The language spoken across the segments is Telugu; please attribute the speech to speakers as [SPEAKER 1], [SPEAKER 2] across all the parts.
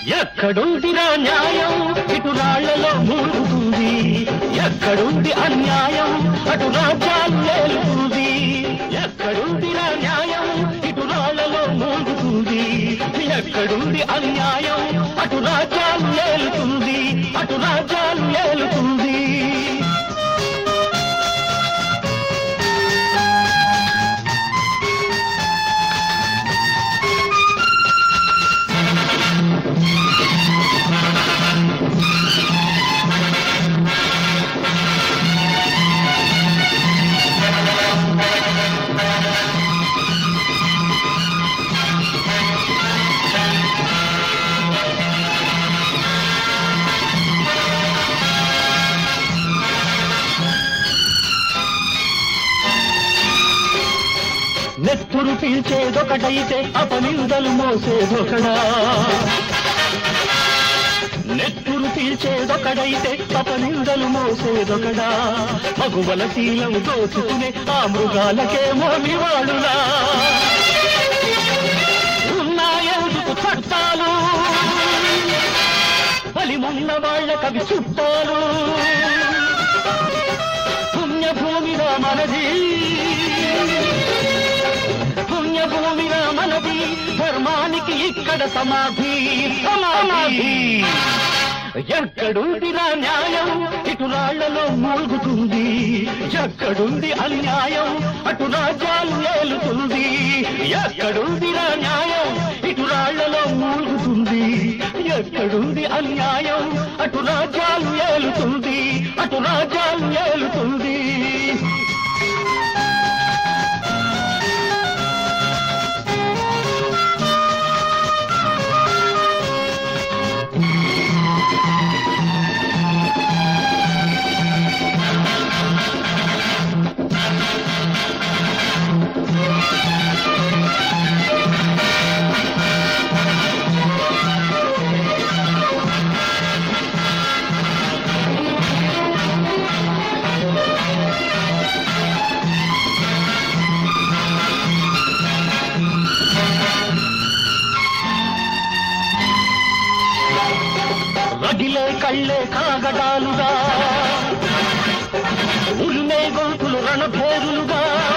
[SPEAKER 1] ఎక్కడుందిరా న్యాయం ఇటు రాళ్లలో మూలుగుతుంది ఎక్కడుంది అన్యాయం అటు రాజ్యాలు ఏలుతుంది ఎక్కడుందిరా న్యాయం ఇటు రాళ్లలో మూలుగుతుంది ఎక్కడుంది అన్యాయం అటు రాజ్యాలు ఏలుతుంది అటు రాజ్యాలు ఏలుతుంది నెత్తురు పీల్చేదొకటైతే అపనిందలు మోసేదొకడా నెత్తురు పీల్చేదొకడైతే అపనిందలు మోసేదొకడా మగువల శీలం దోచుకునే ఆ మృగాలకేమో నివాళులా ఉన్నాయందుకు చట్టాలు బలిమున్న వాళ్ళ కవి చుట్టాలు పుణ్యభూమిగా మనది పుణ్యభూమిగా మనది ధర్మానికి ఇక్కడ సమాధి సమాధి ఎక్కడుందిరా న్యాయం ఇటు రాళ్లలో మూలుగుతుంది ఎక్కడుంది అన్యాయం అటు రాజ్యాలు ఏలుతుంది ఎక్కడుందిరా న్యాయం ఇటు రాళ్లలో మూలుగుతుంది ఎక్కడుంది అన్యాయం అటు రాజ్యాలు ఏలుతుంది అటు రాజ్యాలు ఏలుతుంది రగిలే కళ్ళే కాగడాలుగా ఉరిమే గొంతులు రణభేరులుగా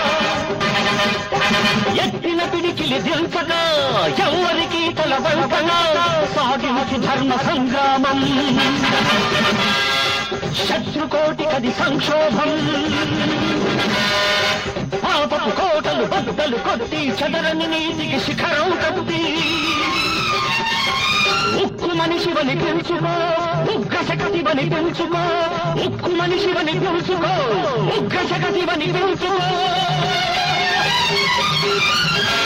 [SPEAKER 1] ఎత్తిన పిడికిలి దింపక ఎవరికి తల వంకగా సాగించు ధర్మ సంగ్రామం శత్రుకోటికది సంక్షోభం పాపపు కోటలు బద్దలు కొట్టి చదరని నీతికి శిఖరం కట్టి ఉక్కు మనిషివని పిలుచుకో ఉగ్ర శకతివని పిలుచుకో ఉక్కు మనిషివని పిలుచుకో ఉగ్ర శకతివని పిలుచుకో